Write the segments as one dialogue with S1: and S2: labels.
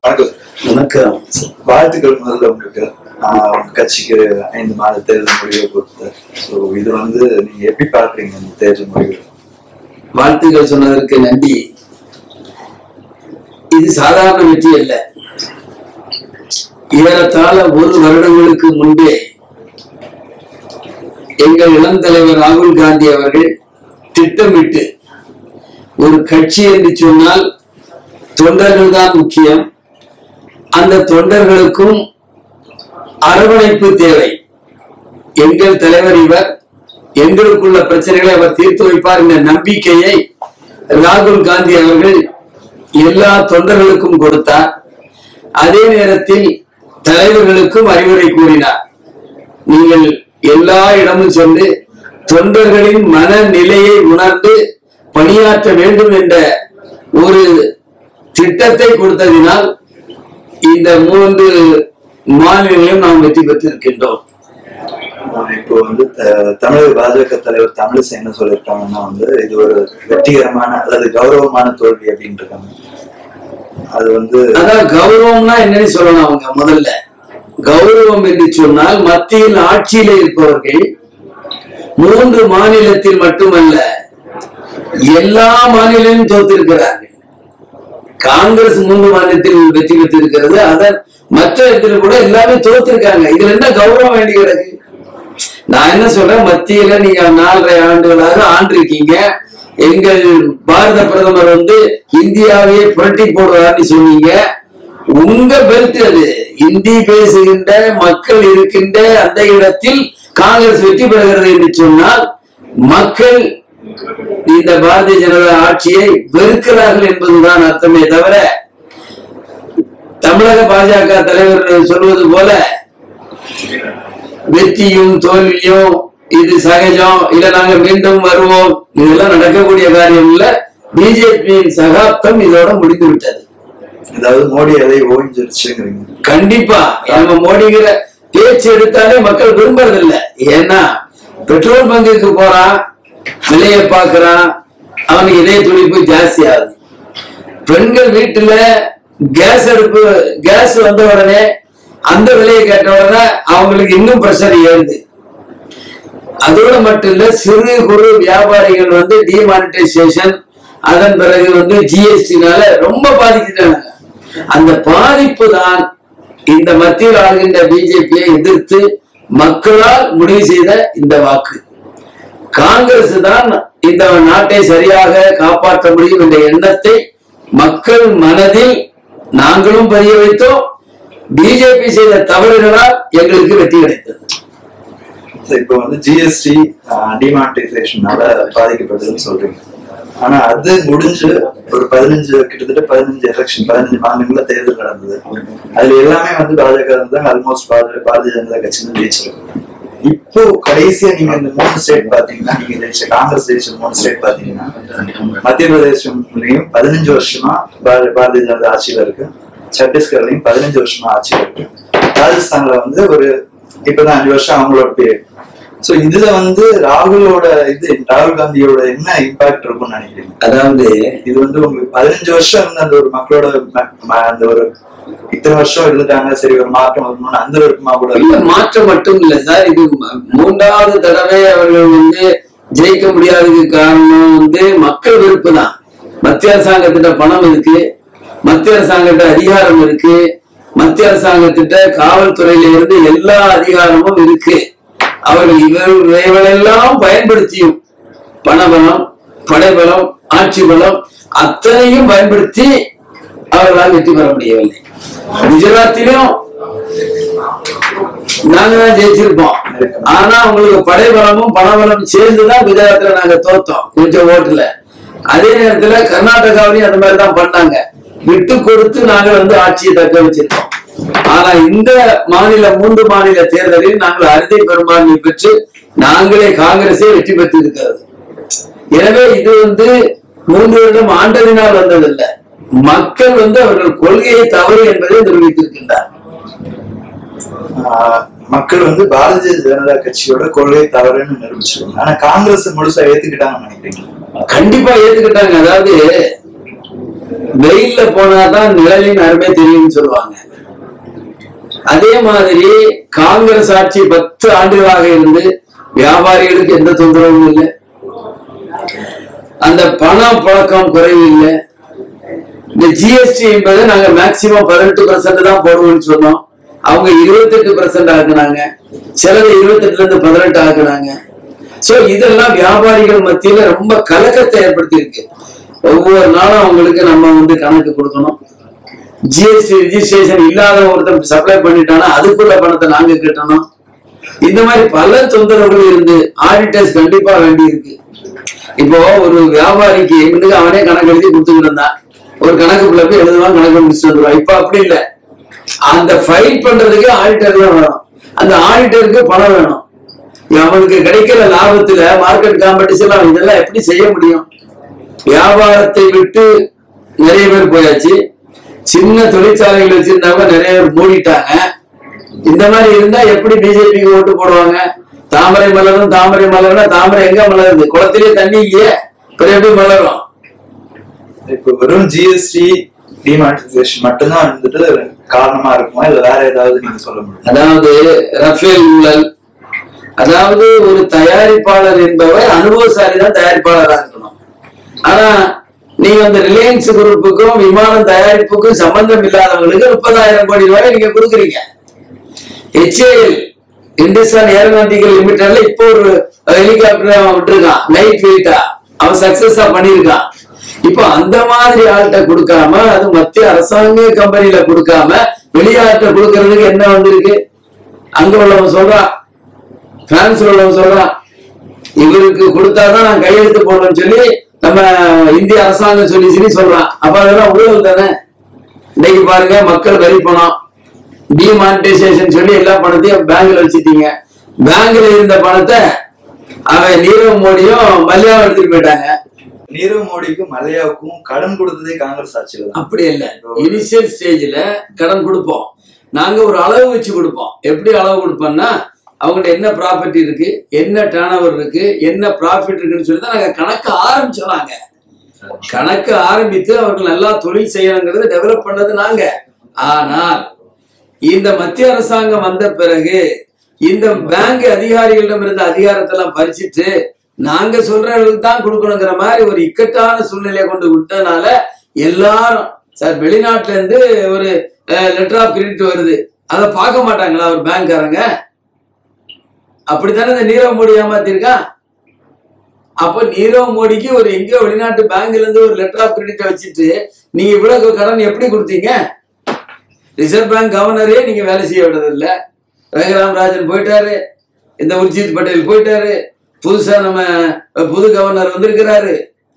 S1: வணக்கம்
S2: வணக்கம்
S1: வாழ்த்துக்கள் முதல்ல உங்களுக்கு ஆஹ் உங்க கட்சிக்கு ஐந்து மாத தேர்தல் முடிவை கொடுத்து ஸோ இது வந்து நீங்க எப்படி பார்க்குறீங்க இந்த தேர்தல் முடிவு
S2: வாழ்த்துக்கள் சொன்னதற்கு நன்றி இது சாதாரண வெற்றி அல்ல ஏறத்தாழ ஒரு வருடங்களுக்கு முன்பே எங்கள் இளம் தலைவர் ராகுல் காந்தி அவர்கள் திட்டமிட்டு ஒரு கட்சி என்று சொன்னால் தொண்டர்கள் தான் முக்கியம் அந்த தொண்டர்களுக்கும் அரவணைப்பு தேவை எங்கள் தலைவர் இவர் எங்களுக்குள்ள பிரச்சனைகளை அவர் தீர்த்து வைப்பார் என்ற நம்பிக்கையை ராகுல் காந்தி அவர்கள் எல்லா தொண்டர்களுக்கும் கொடுத்தார் அதே நேரத்தில் தலைவர்களுக்கும் அறிவுரை கூறினார் நீங்கள் எல்லா இடமும் சென்று தொண்டர்களின் மனநிலையை உணர்ந்து பணியாற்ற வேண்டும் என்ற ஒரு திட்டத்தை கொடுத்ததினால் இந்த மூன்று மாநிலங்களிலும் நாம் வெற்றி பெற்றிருக்கின்றோம்
S1: ஆஹ் இப்போ வந்து த- தமிழக பாஜக தலைவர் தமிழிசை என்ன சொல்லியிருக்காங்கன்னா வந்து இது ஒரு வெற்றிகரமான அல்லது கௌரவமான தோல்வி அப்படின்னு இருக்காங்க அது வந்து
S2: அதான் கௌரவம்னா என்னன்னு சொல்லணும் அவங்க முதல்ல கௌரவம் என்று சொன்னால் மத்தியில் ஆட்சியில இருப்பவர்கள் மூன்று மாநிலத்தில் மட்டுமல்ல எல்லா மாநிலத்திலும் தோத்திருக்கிறார்கள் காங்கிரஸ் மூன்று மாநிலத்தில் வெற்றி பெற்றிருக்கிறது அதன் மற்ற இடத்துல கூட எல்லாமே தோத்திருக்காங்க இதுல என்ன கௌரவம் வேண்டி கிடக்கு நான் என்ன சொல்றேன் மத்தியில நீங்க நாலரை ஆண்டுகளாக ஆண்டிருக்கீங்க எங்கள் பாரத பிரதமர் வந்து இந்தியாவையே புரட்டி போடுறாருன்னு சொன்னீங்க உங்க பெல்ட் அது இந்தி பேசுகின்ற மக்கள் இருக்கின்ற அந்த இடத்தில் காங்கிரஸ் வெற்றி பெறுகிறது என்று சொன்னால் மக்கள் இந்த பாரதிய ஜனதா ஆட்சியை வெறுக்கிறார்கள் என்பதுதான் அர்த்தமே தவிர தமிழக பாஜக தலைவர் சொல்வது போல வெற்றியும் தோல்வியும் இது சகஜம் இல்ல நாங்க மீண்டும் வருவோம் இதெல்லாம் நடக்கக்கூடிய காரியம் இல்ல பிஜேபியின் சகாப்தம் இதோட முடிந்து விட்டது
S1: அதாவது மோடி அதை ஓய்ஞ்சிருச்சுங்கிறீங்க
S2: கண்டிப்பா நம்ம மோடிங்கிற பேச்சு எடுத்தாலே மக்கள் விரும்புறது இல்ல ஏன்னா பெட்ரோல் பங்குக்கு போறான் விலையை பார்க்கறான் அவனுக்கு இதய துடிப்பு ஜாஸ்தி ஆகுது பெண்கள் வீட்டுல கேஸ் அடுப்பு கேஸ் வந்த உடனே அந்த விலையை கேட்ட உடனே அவங்களுக்கு இன்னும் ப்ரெஷர் ஏறுது அதோட மட்டும் இல்ல சிறு குறு வியாபாரிகள் வந்து டிமானிட்டைசேஷன் அதன் பிறகு வந்து ஜிஎஸ்டினால ரொம்ப பாதிக்கிறாங்க அந்த பாதிப்பு தான் இந்த மத்தியில் ஆளுகின்ற பிஜேபியை எதிர்த்து மக்களால் முடிவு செய்த இந்த வாக்கு காங்கிரஸ் தான் இந்த நாட்டை சரியாக காப்பாற்ற முடியும் என்ற எண்ணத்தை மக்கள் மனதில் நாங்களும் பதிய வைத்தோம் பிஜேபி செய்த தவறுகளால் எங்களுக்கு வெற்றி கிடைத்தது
S1: So, இப்போ வந்து ஜிஎஸ்டி டிமானிட்டைசேஷனால பாதிக்கப்பட்டதுன்னு சொல்றீங்க ஆனா அது முடிஞ்சு ஒரு பதினஞ்சு கிட்டத்தட்ட பதினஞ்சு எலெக்ஷன் பதினஞ்சு மாநிலங்கள்ல தேர்தல் நடந்தது அதுல எல்லாமே வந்து பாஜக தான் ஆல்மோஸ்ட் பாரதிய ஜனதா கட்சி தான் ஜெயிச்சிருக்கு இப்போ கடைசியா நீங்க இந்த மூணு ஸ்டேட் பாத்தீங்கன்னா நீங்க ஜெயிச்ச காங்கிரஸ் ஜெயிச்ச மூணு ஸ்டேட் பாத்தீங்கன்னா மத்திய பிரதேசம்லயும் பதினஞ்சு வருஷமா பார- பாரதிய ஜனதா ஆட்சியில இருக்கு சத்தீஸ்கர்லயும் பதினஞ்சு வருஷமா ஆட்சியில இருக்கு ராஜஸ்தான்ல வந்து ஒரு இப்பதான் அஞ்சு வருஷம் அவங்களோட பீரியட் சோ இதுல வந்து ராகுலோட இது ராகுல் காந்தியோட என்ன இம்பாக்ட் இருக்கும்னு நினைக்கிறீங்க
S2: அதாவது
S1: இது வந்து உங்களுக்கு பதினஞ்சு வருஷம் இருந்த அந்த ஒரு மக்களோட ம- ம- அந்த ஒரு இத்தனை வருஷம் இருந்துட்டாங்க சரி ஒரு மாற்றம் வரணும்னு அந்த விருப்பமா கூட
S2: இல்ல
S1: இருக்கு.
S2: மாற்றம் மட்டும் இல்ல சார் இது ம- மூன்றாவது தடவை அவர்கள் வந்து ஜெயிக்க முடியாததுக்கு காரணம் வந்து மக்கள் விருப்பு தான் மத்திய அரசாங்கத்திட்ட பணம் இருக்கு மத்திய அரசாங்கத்திட்ட அதிகாரம் இருக்கு மத்திய அரசாங்கத்திட்ட காவல்துறையில இருந்து எல்லா அதிகாரமும் இருக்கு அவர்கள் இவர்கள் இவைகளெல்லாம் பயன்படுத்தியும் பணபலம் படைபலம் ஆட்சி பலம் அத்தனையும் பயன்படுத்தி அவர்களால் வெற்றி பெற முடியவில்லை குஜராத்திலும் நாங்க தான் ஜெயிச்சிருப்போம் ஆனா உங்களுக்கு படைபலமும் பணபலம் சேர்ந்துதான் குஜராத்ல நாங்க தோத்தோம் கொஞ்சம் ஓட்டுல அதே நேரத்துல கர்நாடகாவிலையும் அந்த மாதிரி தான் பண்ணாங்க விட்டு கொடுத்து நாங்க வந்து ஆட்சியை தக்க வச்சிருக்கோம் ஆனா இந்த மாநில மூன்று மாநில தேர்தலில் நாங்கள் அறுதி பெரும்பான்மை பெற்று நாங்களே காங்கிரஸே வெற்றி பெற்று இருக்கிறது எனவே இது வந்து மூன்று வருடம் ஆண்டதினால் வந்ததில்லை மக்கள் வந்து அவர்கள் கொள்கையை தவறு என்பதை நிரூபித்திருக்கின்றார்
S1: ஆஹ் மக்கள் வந்து பாரதிய ஜனதா கட்சியோட கொள்கை தவறுன்னு நிரூபிச்சிருக்காங்க ஆனா காங்கிரஸ் முழுசா ஏத்துக்கிட்டாங்கன்னு நினைக்கிறீங்க
S2: கண்டிப்பா ஏத்துக்கிட்டாங்க அதாவது வெயில்ல போனாதான் நிழலின் அருமை தெரியும்னு சொல்லுவாங்க அதே மாதிரி காங்கிரஸ் ஆட்சி பத்து ஆண்டுகளாக இருந்து வியாபாரிகளுக்கு எந்த தொந்தரவும் இல்லை அந்த பண புழக்கம் குறைவு இல்லை இந்த ஜிஎஸ்டி என்பதை நாங்க மேக்சிமம் பதினெட்டு பர்சன்ட் தான் போடுவோம்னு சொன்னோம் அவங்க இருபத்தெட்டு பர்சன்ட் ஆக்குனாங்க சிலது இருபத்தெட்டுல இருந்து பதினெட்டு ஆக்குனாங்க சோ இதெல்லாம் வியாபாரிகள் மத்தியில ரொம்ப கலக்கத்தை ஏற்படுத்தி இருக்கு ஒவ்வொரு நாளும் அவங்களுக்கு நம்ம வந்து கணக்கு கொடுக்கணும் ஜிஎஸ்டி ரிஜிஸ்ட்ரேஷன் இல்லாத ஒருத்தன் சப்ளை பண்ணிட்டானா அதுக்குள்ள பணத்தை நாங்க கட்டணும் இந்த மாதிரி பல தொந்தரவுகள் இருந்து ஆடிட்டர்ஸ் கண்டிப்பா வேண்டி இருக்கு இப்போ ஒரு வியாபாரிக்கு முன்னுக்கு அவனே கணக்கு எழுதி கொடுத்துக்கிட்டு இருந்தான் ஒரு கணக்குக்குள்ள போய் எழுதுவான் கணக்கு முடிச்சுட்டு வந்துருவான் இப்ப அப்படி இல்ல அந்த ஃபைல் பண்றதுக்கு ஆடிட்டர் தான் வேணும் அந்த ஆடிட்டருக்கு பணம் வேணும் அவனுக்கு கிடைக்கிற லாபத்துல மார்க்கெட் காம்படிஷன் அவன் இதெல்லாம் எப்படி செய்ய முடியும் வியாபாரத்தை விட்டு நிறைய பேர் போயாச்சு சின்ன தொழிற்சாலைகள் வச்சிருந்தவங்க நிறைய பேர் மூடிட்டாங்க இந்த மாதிரி இருந்தா எப்படி பிஜேபிக்கு ஓட்டு போடுவாங்க தாமரை மலரும் தாமரை மலர்னா தாமரை எங்க மலருது குளத்திலே தண்ணி இல்லையே அப்புறம் எப்படி மலரும்
S1: இப்போ வெறும் ஜிஎஸ்டி டிமானிட்டைசேஷன் மட்டும்தான் வந்துட்டு காரணமா இருக்குமா இல்ல வேற ஏதாவது நீங்க சொல்ல முடியும்
S2: அதாவது ரஃபேல் ஊழல் அதாவது ஒரு தயாரிப்பாளர் என்பவர் அனுபவசாலி தான் தயாரிப்பாளராக இருக்கணும் ஆனா நீங்க அந்த ரிலையன்ஸ் குரூப்புக்கும் விமானம் தயாரிப்புக்கும் சம்பந்தம் இல்லாதவங்களுக்கு முப்பதாயிரம் கோடி ரூபாய் நீங்க கொடுக்குறீங்க ஹெச்ஏஎல் இந்துஸ்தான் ஏரோநாட்டிக்கல் லிமிடெட்ல இப்போ ஒரு ஹெலிகாப்டர் அவன் விட்டுருக்கான் லைட் வெயிட்டா அவன் சக்சஸா பண்ணியிருக்கான் இப்போ அந்த மாதிரி ஆள்கிட்ட கொடுக்காம அது மத்திய அரசாங்க கம்பெனில கொடுக்காம வெளியாட்ட கொடுக்கறதுக்கு என்ன வந்திருக்கு அங்க உள்ளவன் சொல்றான் பிரான்ஸ்ல உள்ளவன் சொல்றான் இவருக்கு கொடுத்தாதான் நான் கையெழுத்து போடுறேன்னு சொல்லி நம்ம இந்திய அரசாங்கம் சொல்லி சொல்லி சொல்றான் அப்ப அதெல்லாம் ஊழல் தானே இன்னைக்கு பாருங்க மக்கள் வரி பணம் டிமானிட்டைசேஷன் சொல்லி எல்லா பணத்தையும் பேங்க்ல வச்சுட்டீங்க பேங்க்ல இருந்த பணத்தை அவன் நீரவ் மோடியும் மல்யாவும் எடுத்துட்டு போயிட்டாங்க
S1: நீரவ் மோடிக்கும் மல்லையாவுக்கும் கடன் கொடுத்ததே காங்கிரஸ் ஆட்சியில தான்
S2: அப்படி இல்ல இனிஷியல் ஸ்டேஜ்ல கடன் கொடுப்போம் நாங்க ஒரு அளவு வச்சு கொடுப்போம் எப்படி அளவு கொடுப்போம்னா அவங்ககிட்ட என்ன ப்ராப்பர்ட்டி இருக்கு என்ன டேர்ன் இருக்கு என்ன ப்ராஃபிட் இருக்குன்னு சொல்லி தான் நாங்க கணக்கு ஆரம்பிச்சோம் நாங்க கணக்கு ஆரம்பித்து அவர்கள் நல்லா தொழில் செய்யணுங்கிறத டெவலப் பண்ணது நாங்க ஆனால் இந்த மத்திய அரசாங்கம் வந்த பிறகு இந்த பேங்க் அதிகாரிகளிடம் இருந்த அதிகாரத்தெல்லாம் பறிச்சிட்டு நாங்க சொல்ற அளவுக்கு தான் கொடுக்கணுங்கிற மாதிரி ஒரு இக்கட்டான சூழ்நிலையை கொண்டு விட்டனால எல்லாரும் சார் வெளிநாட்டுல இருந்து ஒரு லெட்டர் ஆஃப் கிரெடிட் வருது அதை பார்க்க மாட்டாங்களா ஒரு பேங்க்காரங்க அப்படித்தானே இந்த நீரவ் மோடி ஏமாத்திருக்கான் அப்ப நீரவ் மோடிக்கு ஒரு எங்கேயோ வெளிநாட்டு பேங்க்ல இருந்து ஒரு லெட்டர் ஆஃப் கிரெடிட் வச்சுட்டு நீங்க இவ்வளவு கடன் எப்படி கொடுத்தீங்க ரிசர்வ் பேங்க் கவர்னரே நீங்க வேலை செய்ய விடுறது இல்ல ரகுராம் ராஜன் போயிட்டாரு இந்த உர்ஜித் பட்டேல் போயிட்டாரு புதுசா நம்ம புது கவர்னர் வந்திருக்கிறாரு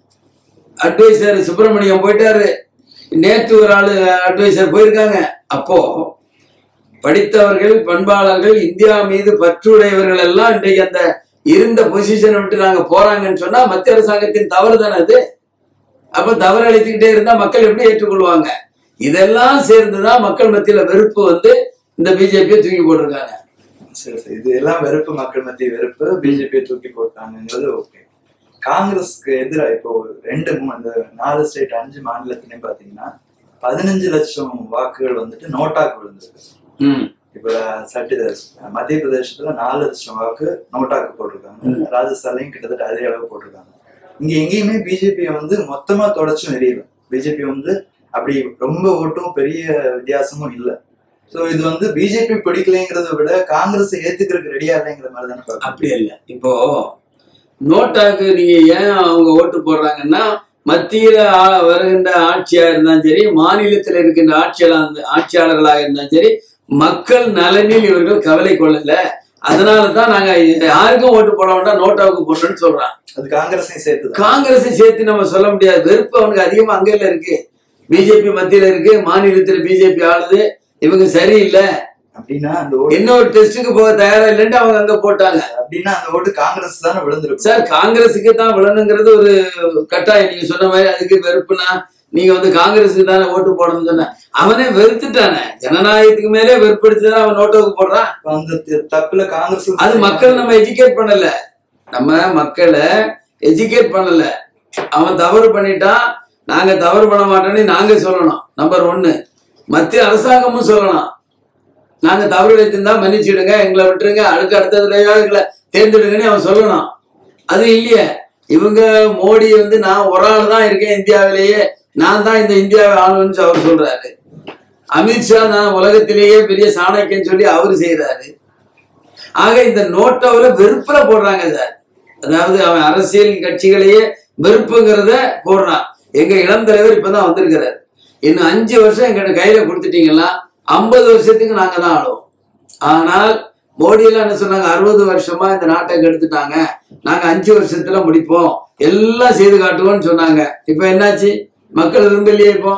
S2: அட்வைசர் சுப்பிரமணியம் போயிட்டாரு நேற்று ஒரு ஆளு அட்வைசர் போயிருக்காங்க அப்போ படித்தவர்கள் பண்பாளர்கள் இந்தியா மீது பற்றுடையவர்கள் எல்லாம் இன்றைக்கு அந்த இருந்த பொசிஷனை விட்டு நாங்க போறாங்கன்னு சொன்னா மத்திய அரசாங்கத்தின் தவறு தானே அது அப்ப தவறு அளித்துக்கிட்டே இருந்தா மக்கள் எப்படி ஏற்றுக்கொள்வாங்க இதெல்லாம் சேர்ந்துதான் மக்கள் மத்தியில வெறுப்பு வந்து இந்த பிஜேபியை தூக்கி போட்டிருக்காங்க
S1: சரி சரி இது எல்லாம் வெறுப்பு மக்கள் மத்திய வெறுப்பு பிஜேபியை தூக்கி போட்டாங்கிறது ஓகே காங்கிரஸ்க்கு எதிராக இப்போ ரெண்டு மூ- இந்த நாலு ஸ்டேட் அஞ்சு மாநிலத்திலையும் பாத்தீங்கன்னா பதினஞ்சு லட்சம் வாக்குகள் வந்துட்டு நோட்டாக்கு விழுந்திருக்கு
S2: ம்
S1: இப்ப சட்டி மத்திய பிரதேசத்துல நாலு லட்சம் வாக்கு நோட்டாக்கு போட்டிருக்காங்க ராஜஸ்தான்லயும் கிட்டத்தட்ட அதே அளவு போட்டிருக்காங்க இங்க எங்கேயுமே பிஜேபி வந்து மொத்தமா தொடச்சும் எரியல பிஜேபி வந்து அப்படி ரொம்ப ஓட்டும் பெரிய வித்தியாசமும் இல்ல சோ இது வந்து பிஜேபி பிடிக்கலைங்கிறத விட காங்கிரஸ் ஏத்துக்கிறதுக்கு ரெடியா இல்லைங்கிற மாதிரி தானே பார்க்கணும்.
S2: அப்படி இல்ல இப்போ நோட்டாக்கு நீங்க ஏன் அவங்க ஓட்டு போடுறாங்கன்னா மத்தியில ஆ- வருகின்ற ஆட்சியா இருந்தாலும் சரி மாநிலத்தில் இருக்கின்ற ஆட்சியாளர் ஆட்சியாளர்களாக இருந்தாலும் சரி மக்கள் நலனில் இவர்கள் கவலை கொள்ளல அதனால தான் நாங்க யாருக்கும் ஓட்டு போட வேண்டாம் நோட்டாவுக்கு போடுறோம்னு சொல்றான்
S1: அது காங்கிரஸையும் சேர்த்துதான்
S2: காங்கிரஸை சேர்த்து நம்ம சொல்ல முடியாது வெறுப்பு அவனுக்கு அதிகமா அங்கல இருக்கு பிஜேபி மத்தியில இருக்கு மாநிலத்துல பிஜேபி ஆளுது இவங்க சரியில்லை
S1: அப்படின்னா அந்த ஓட்டு
S2: இன்னொரு டெஸ்ட்டுக்கு போக தயாரா இல்லைன்ட்டு அவங்க அங்க போட்டாங்க
S1: அப்படின்னா அந்த ஓட்டு காங்கிரஸ் தானே விழுந்திருக்கும்
S2: சார் காங்கிரஸுக்கு தான் விழணுங்கிறது ஒரு கட்டாயம் நீங்க சொன்ன மாதிரி அதுக்கு வெறுப்புனா நீங்க வந்து காங்கிரஸுக்கு தானே ஓட்டு போடணும்னு சொன்ன அவனே வெறுத்துட்டானே ஜனநாயகத்துக்கு மேலே வெறுப்படுத்தி அவன் நோட்டுக்கு போடுறான்
S1: இப்ப அந்த த- தப்புல காங்கிரஸ்
S2: அது மக்கள் நம்ம எஜுகேட் பண்ணல நம்ம மக்களை எஜுகேட் பண்ணல அவன் தவறு பண்ணிட்டான் நாங்க தவறு பண்ண மாட்டோம்னு நாங்க சொல்லணும் நம்பர் ஒன்னு மத்திய அரசாங்கமும் சொல்லணும் நாங்க தவறு வைத்திருந்தா மன்னிச்சிடுங்க எங்களை விட்டுருங்க அடுக்கு அடுத்ததுலயோ எங்களை தேர்ந்தெடுங்கன்னு அவன் சொல்லணும் அது இல்லையே இவங்க மோடி வந்து நான் ஒரு ஆள் தான் இருக்கேன் இந்தியாவிலேயே நான் தான் இந்த இந்தியாவை ஆளுன்னு அவர் சொல்றாரு அமித்ஷா நான் உலகத்திலேயே பெரிய சாணக்கியன்னு சொல்லி அவரு செய்யறாரு ஆக இந்த நோட்டோவில் வெறுப்புல போடுறாங்க சார் அதாவது அவன் அரசியல் கட்சிகளையே வெறுப்புங்கிறத போடுறான் எங்க இளம் தலைவர் இப்பதான் வந்திருக்கிறார் இன்னும் அஞ்சு வருஷம் எங்க கையில கொடுத்துட்டீங்கன்னா ஐம்பது வருஷத்துக்கு நாங்க தான் ஆளுவோம் ஆனால் மோடி எல்லாம் என்ன சொன்னாங்க அறுபது வருஷமா இந்த நாட்டை கெடுத்துட்டாங்க நாங்க அஞ்சு வருஷத்துல முடிப்போம் எல்லாம் செய்து காட்டுவோம்னு சொன்னாங்க இப்ப என்னாச்சு மக்கள் விரும்பலையே இப்போ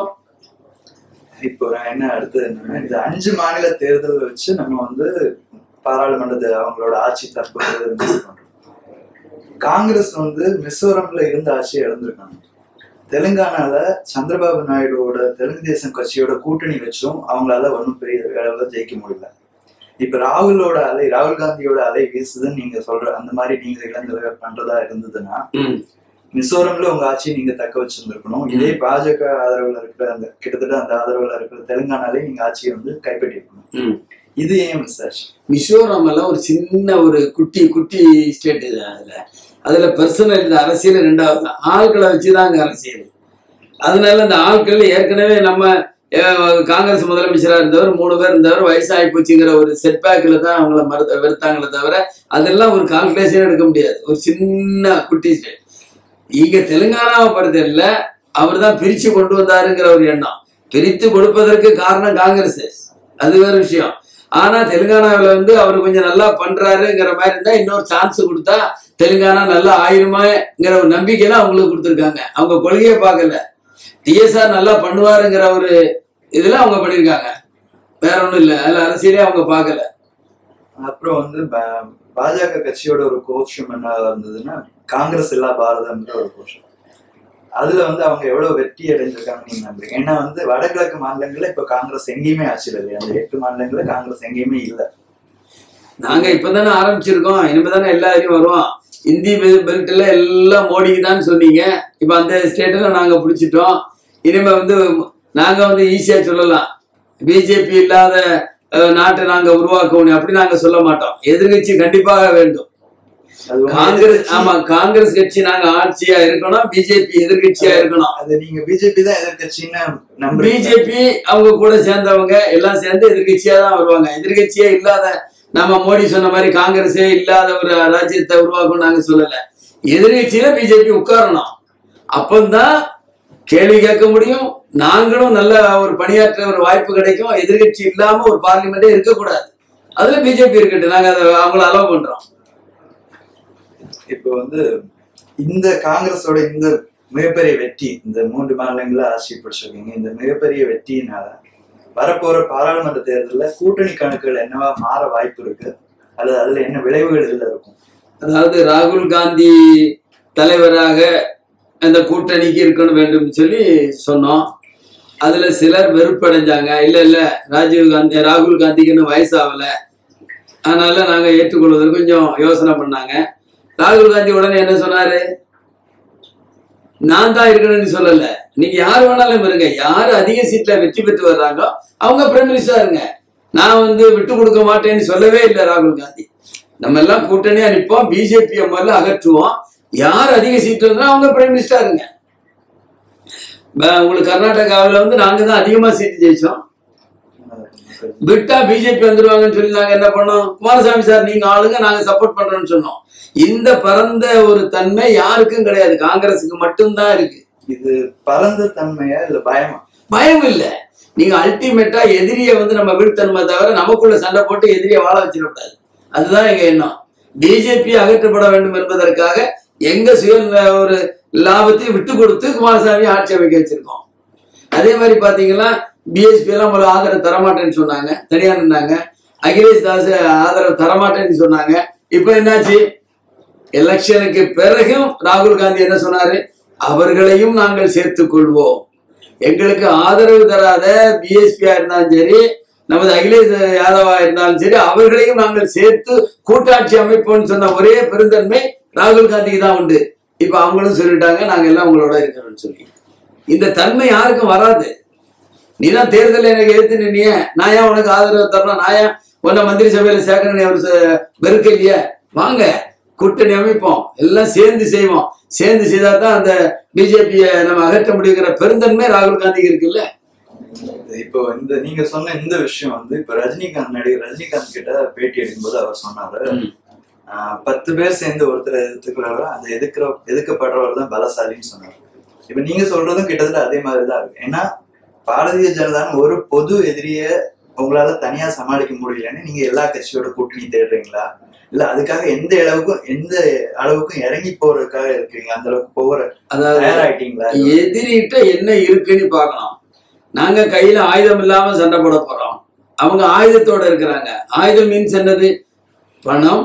S1: இப்போ நான் என்ன அடுத்து என்னன்னா இந்த அஞ்சு மாநில தேர்தல் வச்சு நம்ம வந்து பாராளுமன்றத்தை அவங்களோட ஆட்சி தற்போது முடிவு பண்றோம் காங்கிரஸ் வந்து மிசோரம்ல இருந்த ஆட்சியை இழந்திருக்காங்க தெலுங்கானால சந்திரபாபு நாயுடுவோட தெலுங்கு தேசம் கட்சியோட கூட்டணி வச்சும் அவங்களால ஒன்றும் பெரிய அளவுல ஜெயிக்க முடியல இப்ப ராகுலோட அலை ராகுல் காந்தியோட அலை வீசுதுன்னு நீங்க சொல்ற அந்த மாதிரி நீங்க இளந்தலைவர் பண்றதா இருந்ததுன்னா
S2: ம்.
S1: மிசோரம்ல உங்க ஆட்சியை நீங்க தக்க வச்சிருந்திருக்கணும் இதே பாஜக ஆதரவுல இருக்கிற அந்த கிட்டத்தட்ட அந்த ஆதரவுல இருக்கிற தெலுங்கானாலே நீங்க ஆட்சியை வந்து கைப்பற்றிருக்கணும்
S2: ம்.
S1: இது ஏன் மிஸ் ஆச்சு
S2: மிசோரம் எல்லாம் ஒரு சின்ன ஒரு குட்டி குட்டி ஸ்டேட் இது அதுல அதுல பர்சனல் இந்த அரசியல் ரெண்டாவது தான். ஆட்களை வச்சுதான் அங்க அரசியல் அதனால அந்த ஆட்கள் ஏற்கனவே நம்ம அஹ், காங்கிரஸ் முதலமைச்சரா இருந்தவர் மூணு பேர் இருந்தவர் வயசாகி போச்சுங்கிற ஒரு செட்பேக்ல தான் அவங்கள மறு வெறுத்தாங்களே தவிர அதெல்லாம் ஒரு கால்குலேஷன் எடுக்க முடியாது ஒரு சின்ன குட்டி ஸ்டேட் இங்க தெலுங்கானாவை பொறுத்தவரையில அவர் தான் பிரிச்சு கொண்டு வந்தாருங்கிற ஒரு எண்ணம் பிரித்து கொடுப்பதற்கு காரணம் காங்கிரஸ் அது வேற விஷயம் ஆனா தெலுங்கானாவில் வந்து அவர் கொஞ்சம் நல்லா பண்றாருங்கிற மாதிரி இருந்தா இன்னொரு சான்ஸ் கொடுத்தா தெலுங்கானா நல்லா ஆயிருமாங்கிற ஒரு நம்பிக்கையில அவங்களுக்கு கொடுத்துருக்காங்க அவங்க கொள்கையை பார்க்கல டிஎஸ்ஆர் நல்லா பண்ணுவாருங்கிற ஒரு இதுல அவங்க பண்ணியிருக்காங்க வேற ஒண்ணும் இல்லை அதுல அரசியலே அவங்க பார்க்கல
S1: அப்புறம் வந்து பா- பாஜக கட்சியோட ஒரு கோஷம் என்ன இருந்ததுன்னா காங்கிரஸ் இல்லா பாரதம்ன்ற ஒரு கோஷம் அதுல வந்து அவங்க எவ்வளவு வெற்றி அடைஞ்சிருக்காங்க நீங்க நம்புறீங்க ஏன்னா வந்து வடகிழக்கு மாநிலங்கள்ல இப்ப காங்கிரஸ் எங்கேயுமே ஆட்சியில் இல்லை அந்த எட்டு மாநிலங்கள்ல காங்கிரஸ் எங்கேயுமே இல்ல
S2: நாங்க இப்பதானே ஆரம்பிச்சிருக்கோம் இனிமேதானே எல்லா இதுலயும் வருவோம் இந்தி பெல்ட்ல எல்லாம் மோடிக்கு தான் சொன்னீங்க இப்ப அந்த ஸ்டேட்ல நாங்க பிடிச்சிட்டோம் இனிமே வந்து நாங்க வந்து ஈஸியா சொல்லலாம் பிஜேபி இல்லாத அஹ், நாட்டை நாங்க உருவாக்கணும் அப்படி நாங்க சொல்ல மாட்டோம் எதிர்கட்சி கண்டிப்பாக வேண்டும்
S1: அது உங்க
S2: காங்கிரஸ்
S1: எதிர்க்கட்சி.
S2: ஆமா காங்கிரஸ் கட்சி நாங்க ஆட்சியா இருக்கணும் பிஜேபி எதிர்கட்சியா இருக்கணும்
S1: அது நீங்க பிஜேபி தான் எதிர்கட்சின்னு நம்புறீங்க
S2: பிஜேபி அவங்க கூட சேர்ந்தவங்க எல்லாம் சேர்ந்து எதிர்கட்சியா தான் வருவாங்க எதிர்கட்சியே இல்லாத நம்ம மோடி சொன்ன மாதிரி காங்கிரஸே இல்லாத ஒரு ராஜ்யத்தை உருவாக்கும் நாங்க சொல்லல எதிர்கட்சியில பிஜேபி உட்காரணும் அப்பந்தான் கேள்வி கேட்க முடியும் நாங்களும் நல்ல ஒரு பணியாற்ற ஒரு வாய்ப்பு கிடைக்கும் எதிர்கட்சி இல்லாம ஒரு பார்லிமெண்டே இருக்கக்கூடாது அதுல பிஜேபி இருக்கட்டும் நாங்க அதை அவங்கள அலோவ் பண்றோம்
S1: இப்போ வந்து இந்த காங்கிரஸோட இந்த மிகப்பெரிய வெற்றி இந்த மூன்று மாநிலங்கள ஆட்சி பிடிச்சிருக்கீங்க இந்த மிகப்பெரிய வெற்றியினால வரப்போற பாராளுமன்ற தேர்தல்ல கூட்டணி கணக்குகள் என்னவா மாற வாய்ப்பு இருக்கு அல்லது அதுல என்ன விளைவுகள் இதுல இருக்கும்
S2: அதாவது ராகுல் காந்தி தலைவராக அந்த கூட்டணிக்கு இருக்கணும் வேண்டும் சொல்லி சொன்னோம் அதுல சிலர் வெறுப்படைஞ்சாங்க இல்ல இல்ல ராஜீவ் காந்தி ராகுல் காந்திக்கு இன்னும் வயசாகல அதனால நாங்க ஏற்றுக்கொள்வதற்கு கொஞ்சம் யோசனை பண்ணாங்க ராகுல் காந்தி உடனே என்ன சொன்னாரு நான் தான் இருக்கணும்னு சொல்லல நீங்க யார் வேணாலும் இருங்க யார் அதிக சீட்ல வெற்றி பெற்று வர்றாங்களோ அவங்க பிரைம் மினிஸ்டரா இருங்க நான் வந்து விட்டு கொடுக்க மாட்டேன்னு சொல்லவே இல்லை ராகுல் காந்தி நம்ம எல்லாம் கூட்டணியா நிற்போம் பிஜேபி முதல்ல அகற்றுவோம் யார் அதிக சீட் வந்தா அவங்க பிரைம் மினிஸ்டரா இருங்க ப- உங்களுக்கு கர்நாடகாவில் வந்து நாங்க தான் அதிகமா சீட்டு ஜெயிச்சோம் விட்டா பிஜேபி வந்துருவாங்கன்னு சொல்லி நாங்க என்ன பண்ணோம் குமாரசாமி சார் நீங்க ஆளுங்க நாங்க சப்போர்ட் பண்றோம்னு சொன்னோம் இந்த பரந்த ஒரு தன்மை யாருக்கும் கிடையாது காங்கிரஸுக்கு மட்டும்தான் இருக்கு
S1: இது பரந்த தன்மையா இல்ல பயமா
S2: பயம் இல்ல நீங்க அல்டிமேட்டா எதிரியை வந்து நம்ம வீழ்த்தணுமே தவிர நமக்குள்ள சண்டை போட்டு எதிரியை வாழ வச்சிடக்கூடாது அதுதான் எங்க எண்ணம் பிஜேபி அகற்றப்பட வேண்டும் என்பதற்காக எங்க சுய ஒரு லாபத்தையும் விட்டு கொடுத்து குமாரசாமி ஆட்சி அமைக்க வச்சிருக்கோம் அதே மாதிரி பாத்தீங்கன்னா பிஎஸ்பி எல்லாம் முதல்ல ஆதரவு தரமாட்டேன்னு சொன்னாங்க தனியா நின்னாங்க அகிலேஷ் தாஸ் ஆதரவு தரமாட்டேன்னு சொன்னாங்க இப்போ என்னாச்சு எலெக்ஷனுக்கு பிறகும் ராகுல் காந்தி என்ன சொன்னாரு அவர்களையும் நாங்கள் சேர்த்துக் கொள்வோம் எங்களுக்கு ஆதரவு தராத பிஎஸ்பியா இருந்தாலும் சரி நமது அகிலேஷ் யாதவா இருந்தாலும் சரி அவர்களையும் நாங்கள் சேர்த்து கூட்டாட்சி அமைப்போம்னு சொன்ன ஒரே பெருந்தன்மை ராகுல் காந்திக்கு தான் உண்டு இப்ப அவங்களும் சொல்லிட்டாங்க நாங்க எல்லாம் உங்களோட இருக்கிறோம்னு சொல்லி இந்த தன்மை யாருக்கும் வராது நீ தான் தேர்தலில் எனக்கு எதிர்த்து நின்னிய நான் ஏன் உனக்கு ஆதரவு தரணும் நான் ஏன் உன்னை மந்திரி சபையில சேர்க்கணும் அவர் ச- வெறுக்கலையே வாங்க கூட்டணி அமைப்போம் எல்லாம் சேர்ந்து செய்வோம் சேர்ந்து செய்தா தான் அந்த பிஜேபியை நம்ம அகற்ற முடியுங்கிற பெருந்தன்மை ராகுல் காந்திக்கு இருக்குல்ல
S1: இப்போ இந்த நீங்க சொன்ன இந்த விஷயம் வந்து இப்ப ரஜினிகாந்த் நடிகர் ரஜினிகாந்த் கிட்ட பேட்டி எடுக்கும்போது அவர் சொன்னாரு
S2: ம்.
S1: ஆஹ் பத்து பேர் சேர்ந்து ஒருத்தரை எதிர்த்துக்கிறவர் அந்த எதிர்க்கிற எதிர்க்கப்படுறவர் தான் பலசாலின்னு சொன்னார் இப்ப நீங்க சொல்றதும் கிட்டத்தட்ட அதே மாதிரிதான் இருக்கு ஏன்னா பாரதிய ஜனதான்னு ஒரு பொது எதிரிய உங்களால தனியா சமாளிக்க முடியலன்னு நீங்க எல்லா கட்சியோட கூட்டணி தேடுறீங்களா இல்ல அதுக்காக எந்த அளவுக்கும் எந்த அளவுக்கும் இறங்கி போறதுக்காக இருக்கீங்க அந்த அளவுக்கு போற
S2: அதாவது
S1: தயாராயிட்டீங்களா
S2: எதிரிகிட்ட என்ன இருக்குன்னு பார்க்கணும் நாங்க கையில ஆயுதம் இல்லாம சண்டை போட போறோம் அவங்க ஆயுதத்தோட இருக்கிறாங்க ஆயுதம் மீன்ஸ் என்னது பணம்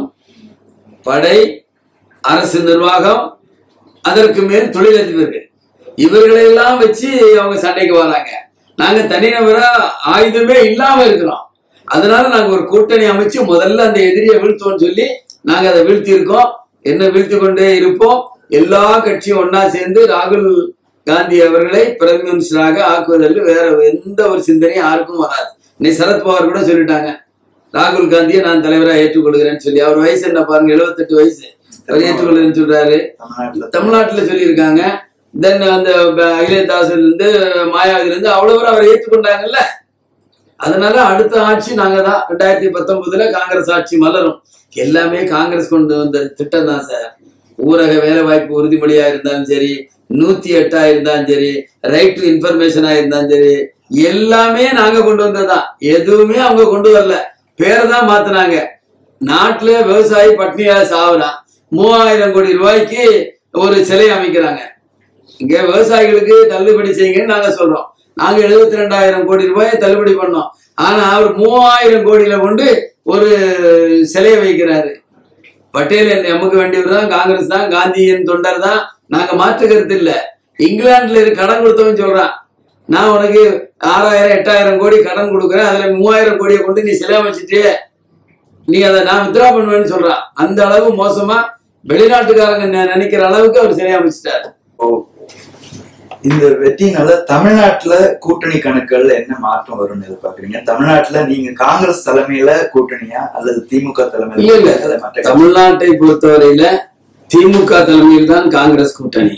S2: படை அரசு நிர்வாகம் அதற்கு மேல் தொழிலதிபர்கள் இவர்களெல்லாம் வச்சு அவங்க சண்டைக்கு வராங்க நாங்க தனிநபரா ஆயுதமே இல்லாம இருக்கிறோம் அதனால நாங்க ஒரு கூட்டணி அமைச்சு முதல்ல அந்த எதிரியை வீழ்த்துவோம்னு சொல்லி நாங்க அதை வீழ்த்தி இருக்கோம் என்ன வீழ்த்தி கொண்டே இருப்போம் எல்லா கட்சியும் ஒண்ணா சேர்ந்து ராகுல் காந்தி அவர்களை பிரைம் மினிஸ்டராக ஆக்குவதில் வேற எந்த ஒரு சிந்தனையும் யாருக்கும் வராது இன்னைக்கு சரத்பவார் கூட சொல்லிட்டாங்க ராகுல் காந்தியை நான் தலைவராக ஏற்றுக்கொள்கிறேன்னு சொல்லி அவர் வயசு என்ன பாருங்க 78 வயசு அவர் ஏற்றுக்கொள்கிறேன்னு சொல்றாரு
S1: தமிழ்நாட்டுல
S2: தமிழ்நாட்டுல சொல்லியிருக்காங்க தென் அந்த ப- அகிலேதாஸ்ல இருந்து மாயாவதில இருந்து அவ்வளவு பேர் அவரை ஏற்றுக்கொண்டாங்கல்ல அதனால அடுத்த ஆட்சி நாங்க தான் ரெண்டாயிரத்தி பத்தொன்பதுல காங்கிரஸ் ஆட்சி மலரும் எல்லாமே காங்கிரஸ் கொண்டு வந்த திட்டம் தான் சார் ஊரக வேலை வாய்ப்பு உறுதிமொழியா இருந்தாலும் சரி நூத்தி எட்டா இருந்தாலும் சரி ரைட் டு இன்ஃபர்மேஷனா இருந்தாலும் சரி எல்லாமே நாங்க கொண்டு வந்ததுதான் எதுவுமே அவங்க கொண்டு வரல பேரை தான் மாத்துனாங்க நாட்டுல விவசாயி பட்னியா சாவுறான் மூவாயிரம் கோடி ரூபாய்க்கு ஒரு சிலை அமைக்கிறாங்க இங்க விவசாயிகளுக்கு தள்ளுபடி செய்யுங்கன்னு நாங்க சொல்றோம் நாங்க எழுபத்தி ரெண்டாயிரம் கோடி ரூபாயை தள்ளுபடி பண்ணோம் ஆனா அவர் மூவாயிரம் கோடியில கொண்டு ஒரு சிலையை வைக்கிறாரு பட்டேல் நமக்கு வேண்டியவர் தான் காங்கிரஸ் தான் காந்தியின் தொண்டர் தான் நாங்க மாற்று கருத்து இல்ல இங்கிலாந்துல இருக்க கடன் கொடுத்தவன் சொல்றான் நான் உனக்கு ஆறாயிரம் எட்டாயிரம் கோடி கடன் கொடுக்குறேன் அதுல மூவாயிரம் கோடியை கொண்டு நீ சிலை அமைச்சிட்டே நீ அதை நான் வித்ரா பண்ணுவேன்னு சொல்றான் அந்த அளவு மோசமா வெளிநாட்டுக்காரங்க நெ- நினைக்கிற அளவுக்கு அவர் சிலை அமைச்சிட்டாரு
S1: ஓ இந்த வெற்றினால தமிழ்நாட்டுல கூட்டணி கணக்குகள்ல என்ன மாற்றம் வரும்னு எதிர்பார்க்கறீங்க தமிழ்நாட்டுல நீங்க காங்கிரஸ் தலைமையில கூட்டணியா அல்லது திமுக தலைமையில
S2: இல்ல, இல்ல.
S1: அல்லது மற்ற கட்சி-
S2: தமிழ்நாட்டை பொறுத்தவரையில திமுக தலைமையில் தான் காங்கிரஸ் கூட்டணி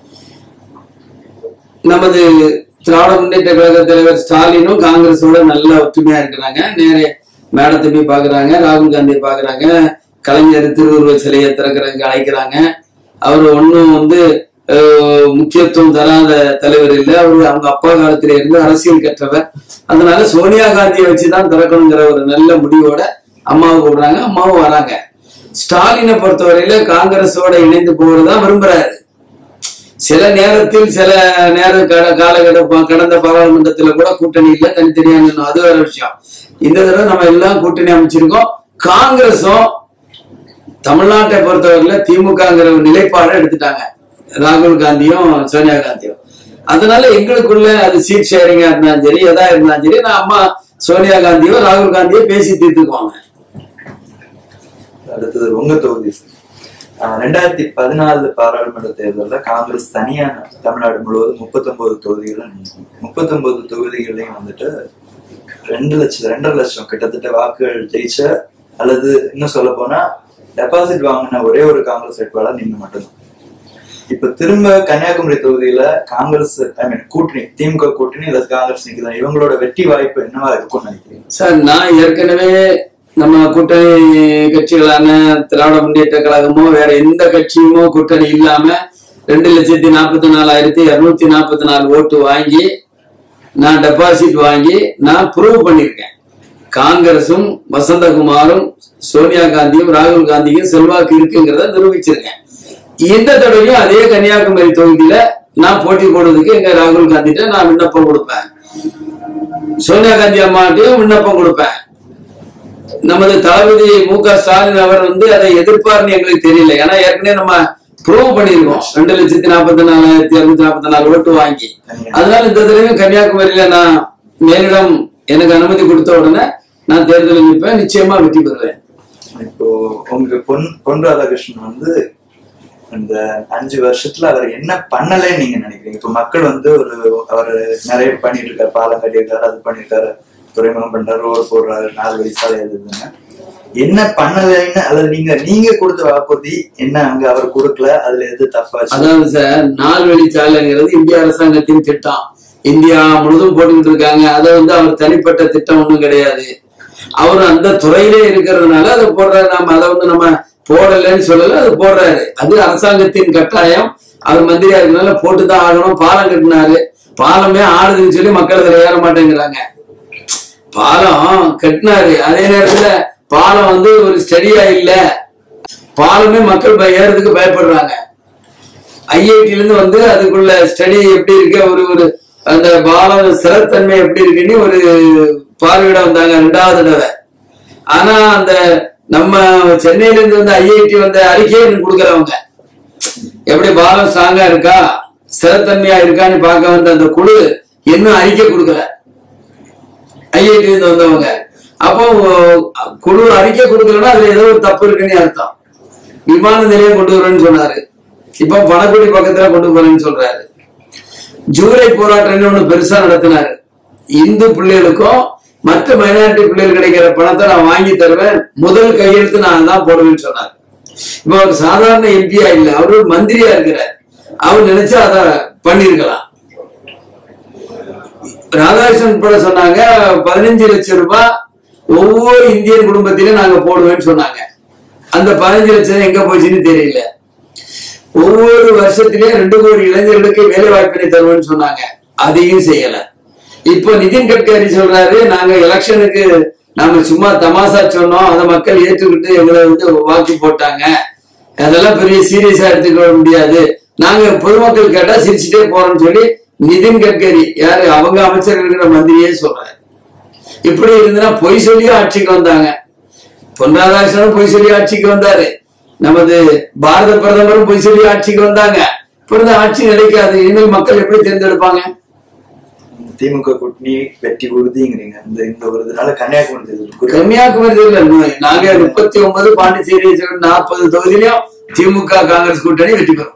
S2: நமது திராவிட முன்னேற்ற கழக தலைவர் ஸ்டாலினும் காங்கிரஸோட நல்ல ஒற்றுமையா இருக்கிறாங்க நேரே மேடத்தை போய் பாக்குறாங்க ராகுல் காந்தியை பாக்குறாங்க கலைஞர் திருவுருவ சிலையை திறக்கிறதுக்கு அழைக்கிறாங்க அவர் ஒன்றும் வந்து அஹ், முக்கியத்துவம் தராத தலைவர் இல்லை அவர் அவங்க அப்பா காலத்தில இருந்து அரசியல் கற்றவர் அதனால சோனியா காந்தியை வச்சுதான் திறக்கணுங்கிற ஒரு நல்ல முடிவோட அம்மாவை கூப்பிடுறாங்க அம்மாவும் வராங்க ஸ்டாலினை பொறுத்தவரையில காங்கிரஸோட இணைந்து போறதுதான் விரும்புறாரு சில நேரத்தில் சில நேர கட- காலகட்ட ப- கடந்த பாராளுமன்றத்துல கூட கூட்டணி இல்ல தனித்தனியா நின்னோம் அது வேற விஷயம் இந்த தடவை நம்ம எல்லாம் கூட்டணி அமைச்சிருக்கோம் காங்கிரஸும் தமிழ்நாட்டை பொறுத்தவரையில திமுகங்கிற ஒரு நிலைப்பாடை எடுத்துட்டாங்க ராகுல் காந்தியும் சோனியா காந்தியும் அதனால எங்களுக்குள்ள அது சீட் ஷேரிங்கா இருந்தாலும் சரி எதா இருந்தாலும் சரி நான் அம்மா சோனியா காந்தியோ ராகுல் காந்தியோ பேசி தீர்த்துக்குவாங்க
S1: அடுத்தது உங்க தொகுதி ஆஹ் ரெண்டாயிரத்தி பதினாலு பாராளுமன்ற தேர்தல்ல காங்கிரஸ் தனியா தமிழ்நாடு முழுவதும் முப்பத்தொன்பது தொகுதிகளும் முப்பத்தொன்பது தொகுதிகளையும் வந்துட்டு ரெண்டு லட்சம் ரெண்டரை லட்சம் கிட்டத்தட்ட வாக்குகள் ஜெயிச்ச அல்லது இன்னும் சொல்ல போனா டெபாசிட் வாங்கின ஒரே ஒரு காங்கிரஸ் வேட்பாளர் நீங்க மட்டும்தான் இப்ப திரும்ப கன்னியாகுமரி தொகுதியில காங்கிரஸ் ஐ மீன் கூட்டணி திமுக கூட்டணி அல்லது காங்கிரஸ் நிக்குதான் இவங்களோட வெற்றி வாய்ப்பு என்னவா இருக்கும்னு நினைக்கிறீங்க
S2: சார் நான் ஏற்கனவே நம்ம கூட்டணி கட்சிகளான திராவிட முன்னேற்ற கழகமோ வேற எந்த கட்சியுமோ கூட்டணி இல்லாம ரெண்டு லட்சத்தி நாற்பத்தி நாலாயிரத்தி இருநூத்தி நாற்பத்தி நாலு ஓட்டு வாங்கி நான் டெபாசிட் வாங்கி நான் ப்ரூவ் பண்ணியிருக்கேன் காங்கிரசும் வசந்தகுமாரும் சோனியா காந்தியும் ராகுல் காந்தியும் செல்வாக்கு இருக்குங்கிறத நிரூபிச்சிருக்கேன் இந்த தடவையும் அதே கன்னியாகுமரி தொகுதியில நான் போட்டி போடுறதுக்கு எங்க ராகுல் காந்திட்ட நான் விண்ணப்பம் கொடுப்பேன் சோனியா காந்தி அம்மாட்டையும் விண்ணப்பம் கொடுப்பேன் நமது தளபதி மு க ஸ்டாலின் அவர் வந்து அதை எதிர்ப்பார்னு எங்களுக்கு தெரியல ஏன்னா ஏற்கனவே நம்ம ப்ரூவ் பண்ணிருக்கோம் ரெண்டு லட்சத்தி நாற்பத்தி நாலாயிரத்தி இருநூத்தி நாற்பத்தி நாலு ஓட்டு வாங்கி அதனால இந்த தடவையும் கன்னியாகுமரியில நான் மேலிடம் எனக்கு அனுமதி கொடுத்த உடனே நான் தேர்தலில் நிற்பேன் நிச்சயமா வெற்றி பெறுவேன்
S1: இப்போ உங்களுக்கு பொன் பொன் ராதாகிருஷ்ணன் வந்து இந்த அஞ்சு வருஷத்துல அவர் என்ன பண்ணலைன்னு நீங்க நினைக்கிறீங்க இப்ப மக்கள் வந்து ஒரு அவர் நிறைய பண்ணிட்டு இருக்காரு பாலம் கட்டியிருக்காரு அது பண்ணியிருக்காரு துறைமுகம் பண்றாரு ரோடு போடுறாரு நாலு வழி சாலை எழுதுங்க என்ன பண்ணலைன்னு அல்லது நீங்க நீங்க கொடுத்த வாக்குறுதி என்ன அங்க அவர் கொடுக்கல அதுல எது தப்பாச்சு
S2: அதாவது சார் நால் வழிச்சாலைங்கிறது இந்திய அரசாங்கத்தின் திட்டம் இந்தியா முழுதும் போட்டுக்கிட்டு இருக்காங்க அதை வந்து அவர் தனிப்பட்ட திட்டம் ஒண்ணும் கிடையாது அவர் அந்த துறையிலே இருக்கிறதுனால அதை போடுறாரு நம்ம அதை வந்து நம்ம போடலைன்னு சொல்லல அது போடுறாரு அது அரசாங்கத்தின் கட்டாயம் அவர் மந்திரியா இருக்கனால போட்டுதான் ஆகணும் பாலம் கட்டினாரு பாலமே ஆடுதுன்னு சொல்லி மக்கள் அதுல ஏற மாட்டேங்கிறாங்க பாலம் கட்டினாரு அதே நேரத்துல பாலம் வந்து ஒரு ஸ்டடியா இல்ல பாலமே மக்கள் பய- ஏறதுக்கு பயப்படுறாங்க ஐஐடில இருந்து வந்து அதுக்குள்ள ஸ்டடி எப்படி இருக்கு ஒரு ஒரு அந்த பாலம் சிறத்தன்மை எப்படி இருக்குன்னு ஒரு பார்வையிட வந்தாங்க ரெண்டாவது தடவை ஆனா அந்த நம்ம சென்னையில இருந்து வந்து ஐஐடி வந்த அறிக்கையை இன்னும் கொடுக்கறவங்க எப்படி பாலம் ஸ்ட்ராங்கா இருக்கா சிறத்தன்மையா இருக்கான்னு பார்க்க வந்த அந்த குழு இன்னும் அறிக்கை கொடுக்கல ஐஐடி இருந்து வந்தவங்க அப்போ குழு அறிக்கை கொடுக்கலன்னா அதுல ஏதோ ஒரு தப்பு இருக்குன்னு அர்த்தம் விமான நிலையம் கொண்டு வரேன்னு சொன்னாரு இப்போ பணக்குடி பக்கத்துல கொண்டு போறேன்னு சொல்றாரு ஜூலை போராட்டம் ஒண்ணு பெருசா நடத்தினாரு இந்து பிள்ளைகளுக்கும் மற்ற மைனாரிட்டி பிள்ளைகள் கிடைக்கிற பணத்தை நான் வாங்கி தருவேன் முதல் கையெழுத்து நான் தான் போடுவேன்னு சொன்னார் இப்போ அவர் சாதாரண எம்பியா இல்ல அவர் ஒரு மந்திரியா இருக்கிறார் அவர் நினைச்சா அதை பண்ணிருக்கலாம் ராதாகிருஷ்ணன் உட்பட சொன்னாங்க பதினஞ்சு லட்சம் ரூபாய் ஒவ்வொரு இந்தியன் குடும்பத்திலும் நாங்க போடுவேன்னு சொன்னாங்க அந்த பதினஞ்சு லட்சம் எங்க போச்சுன்னு தெரியல ஒவ்வொரு வருஷத்திலயும் ரெண்டு கோடி இளைஞர்களுக்கு வேலை வாய்ப்பினை தருவேன்னு சொன்னாங்க அதையும் செய்யல இப்போ நிதின் கட்கரி சொல்றாரு நாங்க எலெக்ஷனுக்கு நாம சும்மா தமாசா சொன்னோம் அதை மக்கள் ஏற்றுக்கிட்டு எங்களை வந்து வாக்கு போட்டாங்க அதெல்லாம் பெரிய சீரியஸா எடுத்துக்க முடியாது நாங்க பொதுமக்கள் கேட்டா சிரிச்சுட்டே போறோம்னு சொல்லி நிதின் கட்கரி யாரு அவங்க அமைச்சர் இருக்கிற மந்திரியே சொல்றாரு இப்படி இருந்ததுன்னா பொய் சொல்லியும் ஆட்சிக்கு வந்தாங்க பொன் ராதாகிருஷ்ணனும் பொய் சொல்லி ஆட்சிக்கு வந்தாரு நமது பாரத பிரதமரும் பொய் சொல்லி ஆட்சிக்கு வந்தாங்க இப்ப இருந்த ஆட்சி நிலைக்காது இனிமேல் மக்கள் எப்படி தேர்ந்தெடுப்பாங்க
S1: திமுக கூட்டணி வெற்றி உறுதிங்கிறீங்க இந்த இந்த ஒரு இதனால கன்னியாகுமரி தேர்தல் குறிப்பா
S2: கன்னியாகுமரி தேர்தல் நாங்க முப்பத்தி ஒன்பது பாண்டிச்சேரி நாற்பது தொகுதியிலும் திமுக காங்கிரஸ் கூட்டணி வெற்றி பெறும்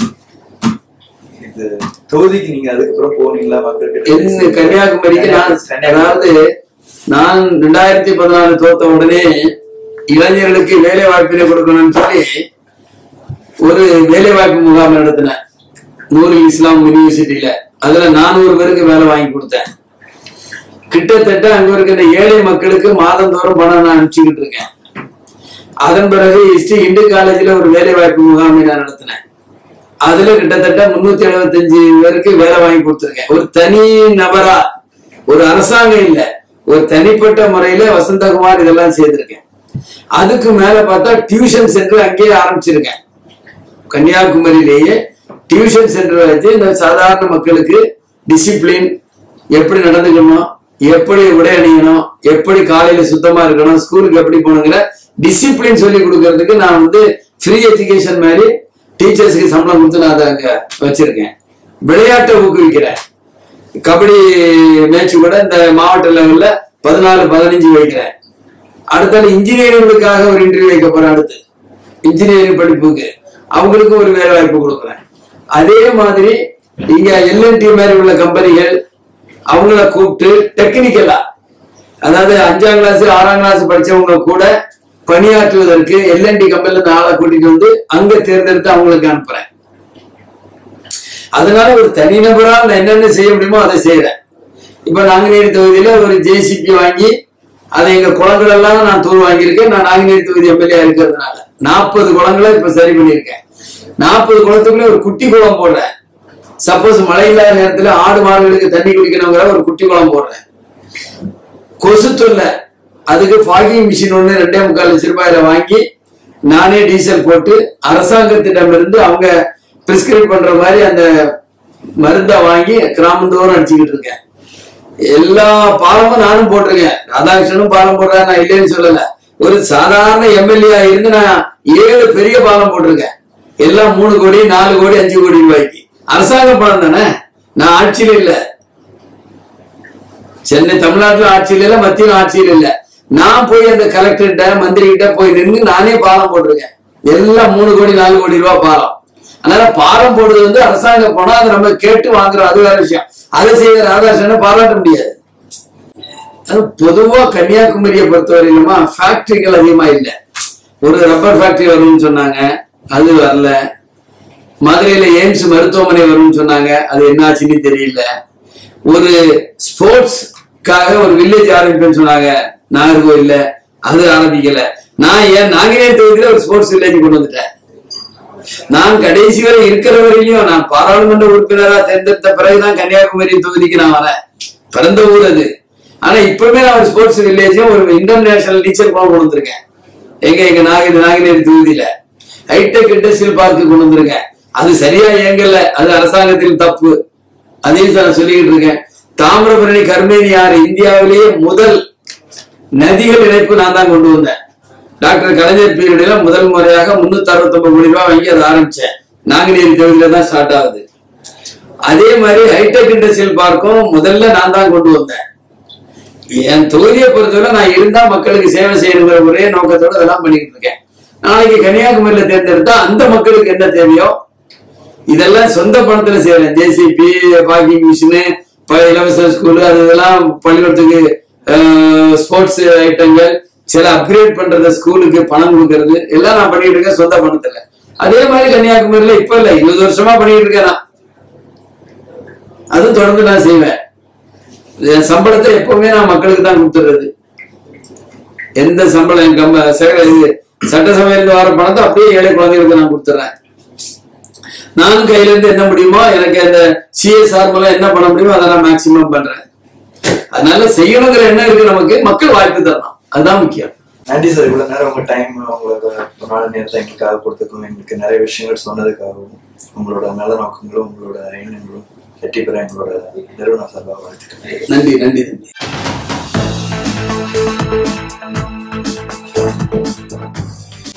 S1: இது தொகுதிக்கு நீங்க அதுக்கப்புறம் போனீங்களா மக்கள்
S2: என்ன கன்னியாகுமரிக்கு நான் அதாவது நான் ரெண்டாயிரத்தி பதினாலு தோத்த உடனே இளைஞர்களுக்கு வேலை வாய்ப்பினை கொடுக்கணும்னு சொல்லி ஒரு வேலை வாய்ப்பு முகாம் நடத்தினேன் நூருல் இஸ்லாம் யூனிவர்சிட்டியில அதுல நானூறு பேருக்கு வேலை வாங்கி கொடுத்தேன் கிட்டத்தட்ட அங்க இருக்கிற ஏழை மக்களுக்கு மாதந்தோறும் பணம் நான் அனுப்பிச்சுக்கிட்டு இருக்கேன் அதன் பிறகு ஸ்ரீ இந்து காலேஜ்ல ஒரு வேலை வாய்ப்பு முகாமை நான் நடத்தினேன் அதுல கிட்டத்தட்ட முன்னூத்தி எழுபத்தஞ்சு பேருக்கு வேலை வாங்கி கொடுத்திருக்கேன் ஒரு தனி நபரா ஒரு அரசாங்கம் இல்ல ஒரு தனிப்பட்ட முறையில வசந்தகுமார் இதெல்லாம் செய்திருக்கேன் அதுக்கு மேல பார்த்தா டியூஷன் சென்டர் அங்கேயே ஆரம்பிச்சிருக்கேன் கன்னியாகுமரியிலேயே டியூஷன் சென்டர் வச்சு இந்த சாதாரண மக்களுக்கு டிசிப்ளின் எப்படி நடந்துக்கணும் எப்படி உடை அணியணும் எப்படி காலையில சுத்தமா இருக்கணும் ஸ்கூலுக்கு எப்படி போகணுங்கிற டிசிப்ளின் சொல்லி கொடுக்கறதுக்கு நான் வந்து ஃப்ரீ எஜுகேஷன் மாதிரி டீச்சர்ஸ்க்கு சம்பளம் கொடுத்து நான் அதை அங்க வச்சிருக்கேன் விளையாட்டை ஊக்குவிக்கிறேன் கபடி மேட்ச் கூட இந்த மாவட்ட லெவல்ல பதினாலு பதினஞ்சு வைக்கிறேன் அடுத்தால இன்ஜினியரிங்களுக்காக ஒரு இன்டர்வியூ வைக்க போறேன் அடுத்து இன்ஜினியரிங் படிப்புக்கு அவங்களுக்கு ஒரு வேலை வாய்ப்பு கொடுக்குறேன் அதே மாதிரி இங்க எல்என்டி மாதிரி உள்ள கம்பெனிகள் அவங்கள கூப்பிட்டு டெக்னிக்கலா அதாவது அஞ்சாம் கிளாஸ் ஆறாம் கிளாஸ் படிச்சவங்க கூட பணியாற்றுவதற்கு எல்என்டி கம்பெனில இருந்து ஆளை கூட்டிட்டு வந்து அங்க தேர்ந்தெடுத்து அவங்களுக்கு அனுப்புறேன் அதனால ஒரு தனிநபரால் நான் என்னென்ன செய்ய முடியுமோ அதை செய்யறேன் இப்ப நாங்குநேரி தொகுதியில ஒரு ஜேசிபி வாங்கி அதை எங்க குளங்கள் எல்லாம் நான் தூர் வாங்கியிருக்கேன் நான் நாங்குநேரி தொகுதி எம்எல்ஏ இருக்கிறதுனால நாற்பது குளங்களை இப்ப சரி பண்ணியிருக்கேன் நாற்பது குளத்துக்குள்ள ஒரு குட்டி குளம் போடுறேன் சப்போஸ் மழை இல்லாத நேரத்துல ஆடு மாடுகளுக்கு தண்ணி குடிக்கணுங்கிற ஒரு குட்டி குளம் போடுறேன் கொசு தொல்லை அதுக்கு ஃபாகிங் மிஷின் ஒண்ணு ரெண்டே முக்கால் லட்ச ரூபாயில வாங்கி நானே டீசல் போட்டு அரசாங்கத்திடமிருந்து அவங்க பிரிஸ்கிரைப் பண்ற மாதிரி அந்த மருந்தை வாங்கி கிராமந்தோறும் அடிச்சுக்கிட்டு இருக்கேன் எல்லா பாலமும் நானும் போட்டிருக்கேன் ராதாகிருஷ்ணனும் பாலம் போடுறாரு நான் இல்லைன்னு சொல்லல ஒரு சாதாரண எம்எல்ஏ இருந்து நான் ஏழு பெரிய பாலம் போட்டிருக்கேன் எல்லாம் மூணு கோடி நாலு கோடி அஞ்சு கோடி ரூபாய்க்கு அரசாங்க பணம் தானே நான் ஆட்சியில இல்ல சென்னை தமிழ்நாட்டுல ஆட்சியில இல்ல மத்தியில ஆட்சியில இல்ல நான் போய் அந்த கலெக்டர்கிட்ட மந்திரி கிட்ட போய் நின்று நானே பாலம் போட்டிருக்கேன் எல்லாம் மூணு கோடி நாலு கோடி ரூபாய் பாலம் அதனால பாரம் போடுறது வந்து அரசாங்கம் போனா அதை நம்ம கேட்டு வாங்குறோம் அது வேற விஷயம் அதை செய்த ராதாகிருஷ்ணனை பாராட்ட முடியாது அது பொதுவா கன்னியாகுமரியை பொறுத்தவரையிலுமா ஃபேக்டரிகள் அதிகமா இல்லை ஒரு ரப்பர் ஃபேக்டரி வரும்னு சொன்னாங்க அது வரல மதுரையில எய்ம்ஸ் மருத்துவமனை வரும்னு சொன்னாங்க அது என்ன ஆச்சுன்னு தெரியல ஒரு ஸ்போர்ட்ஸ்க்காக ஒரு வில்லேஜ் ஆரம்பிப்பேன்னு சொன்னாங்க நாகர்கோவில்ல அது ஆரம்பிக்கல நான் ஏன் நாங்கினேர் தொகுதியில ஒரு ஸ்போர்ட்ஸ் வில்லேஜ் கொண்டு வந்துட்டேன் நான் கடைசி வரை இருக்கிற வரையிலும் நான் பாராளுமன்ற உறுப்பினரா தேர்ந்தெடுத்த பிறகுதான் கன்னியாகுமரி தொகுதிக்கு நான் வரேன் பிறந்த ஊர் அது ஆனா இப்பவுமே நான் ஒரு ஸ்போர்ட்ஸ் வில்லேஜும் ஒரு இன்டர்நேஷனல் டீச்சர் கூட கொண்டு வந்திருக்கேன் எங்க எங்க நாகி நாகினேரி தொகுதியில ஹைடெக் இண்டஸ்ட்ரியல் பார்க்கு கொண்டு வந்திருக்கேன் அது சரியா இயங்கல அது அரசாங்கத்தில் தப்பு அதையும் நான் சொல்லிக்கிட்டு இருக்கேன் தாமிரபரணி கர்மேனி ஆறு இந்தியாவிலேயே முதல் நதிகள் இணைப்பு நான் தான் கொண்டு வந்தேன் டாக்டர் கலைஞர் பீரியட்ல முதல் முறையாக முன்னூத்தி அறுபத்தி ஒன்பது கோடி ரூபாய் வாங்கி அதை ஆரம்பிச்சேன் நாங்குநேரி தொகுதியில தான் ஸ்டார்ட் ஆகுது அதே மாதிரி ஹைடெக் இண்டஸ்ட்ரியல் பார்க்கும் முதல்ல நான் தான் கொண்டு வந்தேன் என் தொகுதியை பொறுத்தவரை நான் இருந்தா மக்களுக்கு சேவை செய்யணுங்கிற ஒரே நோக்கத்தோட அதெல்லாம் பண்ணிக்கிட்டு இருக்கேன் நாளைக்கு கன்னியாகுமரியில தேர்ந்தெடுத்தா அந்த மக்களுக்கு என்ன தேவையோ இதெல்லாம் சொந்த பணத்துல செய்யறேன் ஜேசிபி பார்க்கிங் மிஷினு இலவச ஸ்கூலு அது இதெல்லாம் பள்ளிக்கூடத்துக்கு ஸ்போர்ட்ஸ் ஐட்டங்கள் சில அப்கிரேட் பண்றது ஸ்கூலுக்கு பணம் கொடுக்கறது எல்லாம் நான் பண்ணிட்டு இருக்கேன் சொந்த பணத்துல அதே மாதிரி கன்னியாகுமரியில இப்ப இல்ல இருபது வருஷமா பண்ணிட்டு இருக்கேன் நான் அதுவும் தொடர்ந்து நான் செய்வேன் என் சம்பளத்தை எப்பவுமே நான் மக்களுக்கு தான் கொடுத்துறது எந்த சம்பளம் என் கம்ப சேகர இது சட்டசபையிலிருந்து வர பணத்தை அப்படியே ஏழை குழந்தைகளுக்கு நான் கொடுத்துறேன் நானும் கையில இருந்து என்ன முடியுமோ எனக்கு அந்த சிஎஸ்ஆர் மூலம் என்ன பண்ண முடியுமோ அதை நான் மேக்சிமம் பண்றேன் அதனால செய்யணுங்கிற எண்ணம் இருக்கு நமக்கு மக்கள் வாய்ப்பு தரணும் அதுதான் முக்கியம்
S1: நன்றி சார் இவ்வளவு நேரம் உங்க டைம் உங்களுக்கு ஒரு நாள் நேரத்தை எங்களுக்காக கொடுத்ததுக்கும் எங்களுக்கு நிறைய விஷயங்கள் சொன்னதுக்காகவும் உங்களோட நல்ல நோக்கங்களும் உங்களோட எண்ணங்களும் வெற்றி பெற எங்களோட நிறுவன சார்பாக வாழ்த்துக்கள்
S2: நன்றி நன்றி நன்றி